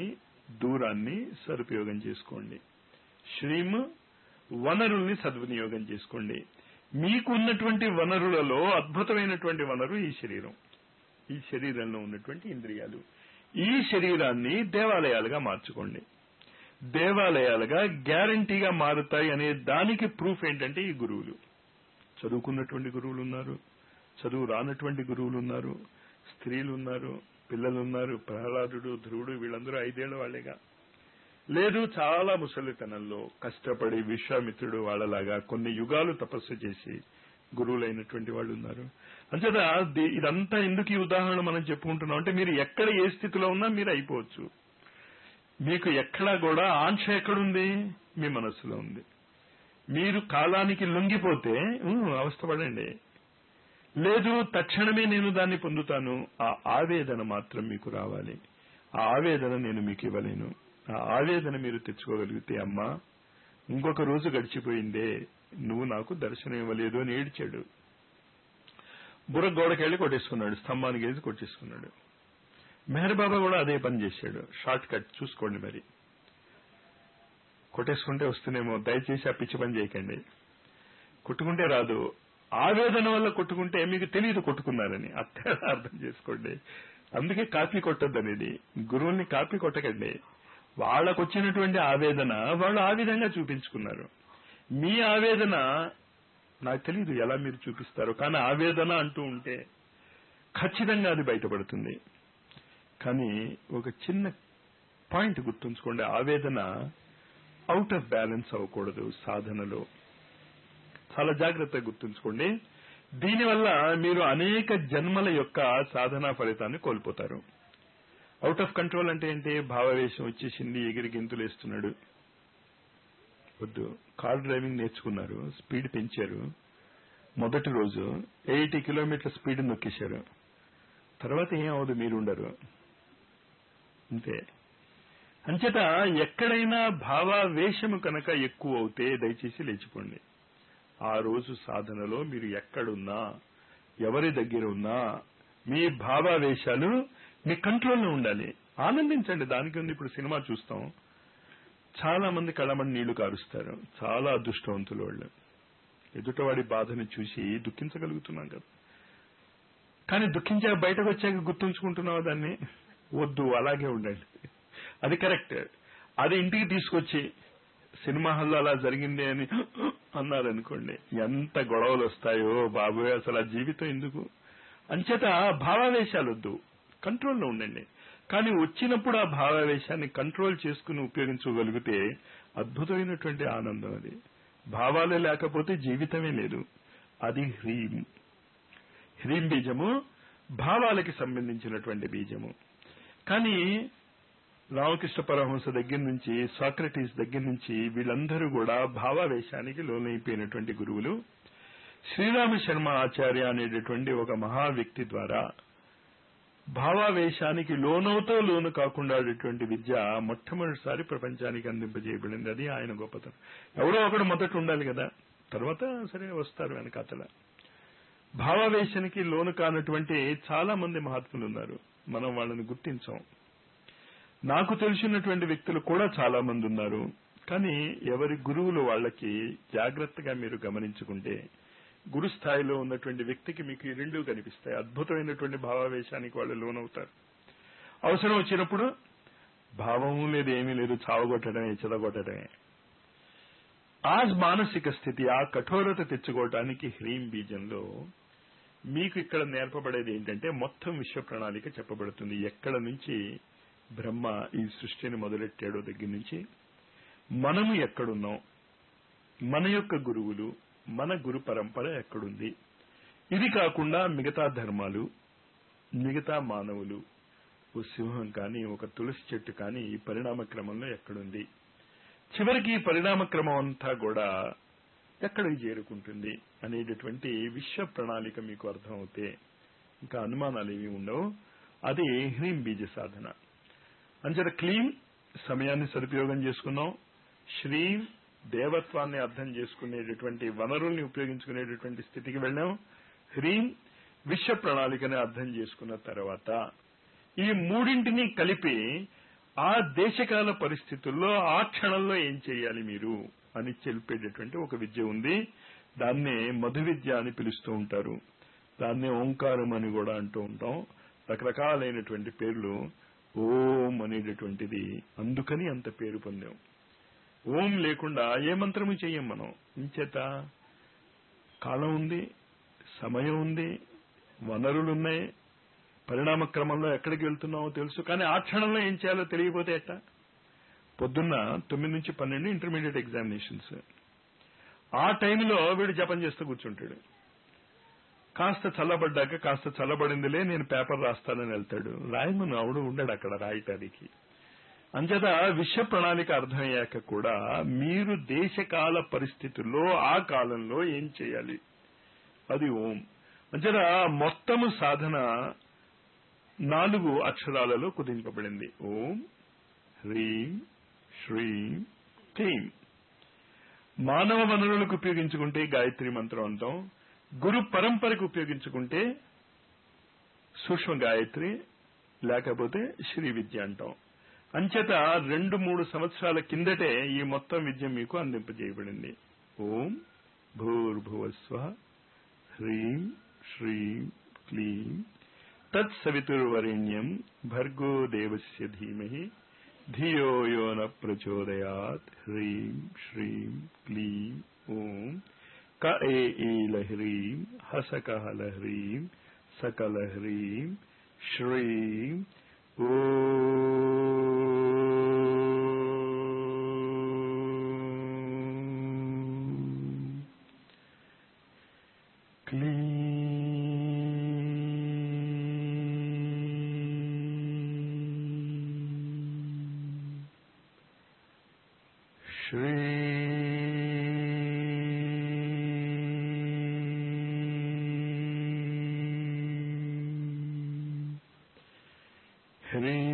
దూరాన్ని సదుపయోగం చేసుకోండి శ్రీం వనరుల్ని సద్వినియోగం చేసుకోండి మీకు ఉన్నటువంటి వనరులలో అద్భుతమైనటువంటి వనరు ఈ శరీరం ఈ శరీరంలో ఉన్నటువంటి ఇంద్రియాలు ఈ శరీరాన్ని దేవాలయాలుగా మార్చుకోండి దేవాలయాలుగా గ్యారంటీగా మారుతాయి అనే దానికి ప్రూఫ్ ఏంటంటే ఈ గురువులు చదువుకున్నటువంటి గురువులు ఉన్నారు చదువు రానటువంటి గురువులు ఉన్నారు స్త్రీలు ఉన్నారు పిల్లలు ఉన్నారు ప్రహ్లాదుడు ధ్రువుడు వీళ్ళందరూ ఐదేళ్ల వాళ్లేగా లేదు చాలా ముసలితనంలో కష్టపడి విశ్వామిత్రుడు వాళ్ళలాగా కొన్ని యుగాలు తపస్సు చేసి గురువులైనటువంటి వాళ్ళు ఉన్నారు అంచేత ది- ఇదంతా ఎందుకు ఈ ఉదాహరణ మనం చెప్పుకుంటున్నాం అంటే మీరు ఎక్కడ ఏ స్థితిలో ఉన్నా మీరు అయిపోవచ్చు మీకు ఎక్కడా కూడా ఆంక్ష ఎక్కడుంది మీ మనస్సులో ఉంది మీరు కాలానికి లొంగిపోతే ఉమ్, అవస్థపడండి లేదు తక్షణమే నేను దాన్ని పొందుతాను ఆ ఆవేదన మాత్రం మీకు రావాలి ఆ ఆవేదన నేను మీకు ఇవ్వలేను ఆ ఆవేదన మీరు తెచ్చుకోగలిగితే అమ్మా ఇంకొక రోజు గడిచిపోయిందే నువ్వు నాకు దర్శనం ఇవ్వలేదు అని ఏడ్చాడు బుర్ర గోడకెళ్ళి కొట్టేసుకున్నాడు స్తంభానికి వేసి కొట్టేసుకున్నాడు మెహర్ బాబా కూడా అదే పని చేశాడు షార్ట్ కట్ చూసుకోండి మరి కొట్టేసుకుంటే వస్తుందేమో దయచేసి ఆ పిచ్చి పని చేయకండి కొట్టుకుంటే రాదు ఆవేదన వల్ల కొట్టుకుంటే మీకు తెలియదు కొట్టుకున్నారని అత్తే అర్థం చేసుకోండి అందుకే కాపీ కొట్టద్దు అనేది గురువుల్ని కాపీ కొట్టకండి వాళ్ళకు వచ్చినటువంటి ఆవేదన వాళ్ళు ఆ విధంగా చూపించుకున్నారు మీ ఆవేదన నాకు తెలియదు ఎలా మీరు చూపిస్తారు కానీ ఆవేదన అంటూ ఉంటే ఖచ్చితంగా అది బయటపడుతుంది కానీ ఒక చిన్న పాయింట్ గుర్తుంచుకోండి ఆవేదన అవుట్ ఆఫ్ బ్యాలెన్స్ అవ్వకూడదు సాధనలో చాలా జాగ్రత్తగా గుర్తుంచుకోండి దీనివల్ల మీరు అనేక జన్మల యొక్క సాధనా ఫలితాన్ని కోల్పోతారు అవుట్ ఆఫ్ కంట్రోల్ అంటే ఏంటి భావవేశం వచ్చేసింది ఎగిరి గెంతులు వేస్తున్నాడు వద్దు కార్ డ్రైవింగ్ నేర్చుకున్నారు స్పీడ్ పెంచారు మొదటి రోజు ఎయిటీ కిలోమీటర్ స్పీడ్ నొక్కేశారు తర్వాత ఏం అవదు మీరు ఉండరు అంతే అంచేత ఎక్కడైనా భావావేశము కనుక ఎక్కువ అవుతే దయచేసి లేచిపోండి ఆ రోజు సాధనలో మీరు ఎక్కడున్నా ఎవరి దగ్గర ఉన్నా మీ భావావేశాలు మీ కంట్రోల్లో ఉండాలి ఆనందించండి దానికి ఉంది ఇప్పుడు సినిమా చూస్తాం చాలా మంది కళ్ళమని నీళ్లు కారుస్తారు చాలా అదృష్టవంతులు వాళ్ళు ఎదుటవాడి బాధను చూసి దుఃఖించగలుగుతున్నాం కదా కానీ దుఃఖించాక బయటకు వచ్చాక గుర్తుంచుకుంటున్నావా దాన్ని వద్దు అలాగే ఉండండి అది కరెక్ట్ అది ఇంటికి తీసుకొచ్చి సినిమా హాల్లో అలా జరిగింది అని అన్నారనుకోండి ఎంత గొడవలు వస్తాయో బాబోయ్ అసలు ఆ జీవితం ఎందుకు అంచేత భావావేశాలు వద్దు కంట్రోల్లో ఉండండి కానీ వచ్చినప్పుడు ఆ భావావేశాన్ని కంట్రోల్ చేసుకుని ఉపయోగించగలిగితే అద్భుతమైనటువంటి ఆనందం అది భావాలే లేకపోతే జీవితమే లేదు అది హ్రీం హ్రీం బీజము భావాలకి సంబంధించినటువంటి బీజము కానీ రామకృష్ణ పరమహంస దగ్గర నుంచి సాక్రటీస్ దగ్గర నుంచి వీళ్ళందరూ కూడా భావావేశానికి లోనైపోయినటువంటి గురువులు శ్రీరామ శర్మ ఆచార్య అనేటటువంటి ఒక మహా వ్యక్తి ద్వారా భావావేశానికి లోనవుతో లోను కాకుండా విద్య మొట్టమొదటిసారి ప్రపంచానికి అందింపజేయబడింది అది ఆయన గొప్పతనం ఎవడో ఒకడు మొదట ఉండాలి కదా తర్వాత సరే వస్తారు వెనకాతల భావావేశానికి లోను కానటువంటి చాలా మంది మహాత్ములు ఉన్నారు మనం వాళ్ళని గుర్తించాం నాకు తెలిసినటువంటి వ్యక్తులు కూడా చాలా మంది ఉన్నారు కానీ ఎవరి గురువులు వాళ్ళకి జాగ్రత్తగా మీరు గమనించుకుంటే గురు స్థాయిలో ఉన్నటువంటి వ్యక్తికి మీకు ఈ రెండూ కనిపిస్తాయి అద్భుతమైనటువంటి భావావేశానికి వాళ్ళు లోనవుతారు అవసరం వచ్చినప్పుడు భావము లేదు ఏమీ లేదు చావగొట్టడమే చెదగొట్టడమే ఆ మానసిక స్థితి ఆ కఠోరత తెచ్చుకోవటానికి హ్రీం బీజంలో మీకు ఇక్కడ నేర్పబడేది ఏంటంటే మొత్తం విశ్వ ప్రణాళిక చెప్పబడుతుంది ఎక్కడ నుంచి బ్రహ్మ ఈ సృష్టిని మొదలెట్టాడో దగ్గర నుంచి మనము ఎక్కడున్నాం మన యొక్క గురువులు మన గురు పరంపర ఎక్కడుంది ఇది కాకుండా మిగతా ధర్మాలు మిగతా మానవులు ఓ సింహం కానీ ఒక తులసి చెట్టు కానీ ఈ పరిణామ క్రమంలో ఎక్కడుంది చివరికి ఈ పరిణామ క్రమం అంతా కూడా ఎక్కడికి చేరుకుంటుంది అనేటటువంటి విశ్వ ప్రణాళిక మీకు అర్థమవుతే ఇంకా అనుమానాలు ఏమి ఉండవు అది హ్రీం బీజ సాధన అంచేత క్లీం సమయాన్ని సదుపయోగం చేసుకున్నాం శ్రీం దేవత్వాన్ని అర్థం చేసుకునేటటువంటి వనరుల్ని ఉపయోగించుకునేటటువంటి స్థితికి వెళ్ళాం హ్రీం విశ్వ ప్రణాళికని అర్థం చేసుకున్న తర్వాత ఈ మూడింటిని కలిపి ఆ దేశకాల పరిస్థితుల్లో ఆ క్షణంలో ఏం చేయాలి మీరు అని తెలిపేటటువంటి ఒక విద్య ఉంది దాన్నే మధు విద్య అని పిలుస్తూ ఉంటారు దాన్నే ఓంకారం అని కూడా అంటూ ఉంటాం రకరకాలైనటువంటి పేర్లు ఓం అనేటటువంటిది అందుకని అంత పేరు పొందాం ఓం లేకుండా ఏ మంత్రము చెయ్యం మనం ఇంచేత కాలం ఉంది సమయం ఉంది వనరులున్నాయి పరిణామ క్రమంలో ఎక్కడికి వెళ్తున్నామో తెలుసు కానీ ఆ క్షణంలో ఏం చేయాలో తెలియకపోతే ఎట్టా పొద్దున్న తొమ్మిది నుంచి పన్నెండు ఇంటర్మీడియట్ ఎగ్జామినేషన్స్ ఆ టైంలో వీడు జపం చేస్తూ కూర్చుంటాడు కాస్త చల్లబడ్డాక కాస్త చల్లబడిందిలే నేను పేపర్ రాస్తానని వెళ్తాడు రాయమను ఆవిడ ఉండడు అక్కడ రాయటానికి అంచేత విశ్వ ప్రణాళిక అర్థమయ్యాక కూడా మీరు దేశకాల పరిస్థితుల్లో ఆ కాలంలో ఏం చేయాలి అది ఓం అంచేత మొత్తము సాధన నాలుగు అక్షరాలలో కుదింపబడింది ఓం హ్రీం శ్రీం క్లీం మానవ వనరులకు ఉపయోగించుకుంటే గాయత్రి మంత్రం అంటాం గురు పరంపరకు ఉపయోగించుకుంటే సూక్ష్మ గాయత్రి లేకపోతే శ్రీ విద్య అంటాం అంచేత రెండు మూడు సంవత్సరాల కిందటే ఈ మొత్తం విద్య మీకు అందింపజేయబడింది ఓం భూర్భువస్వ హ్రీం శ్రీం క్లీం తత్సవితుర్వరేణ్యం భర్గో దేవస్య ధీమహి ధియో యో న ప్రచోదయాత్ హ్రీం శ్రీం క్లీం ఓం క ఏ ఈలహ్రీం హసకహలహ్రీం సకలహ్రీం శ్రీం ఓం క్లీం శ్రీ హ్రీ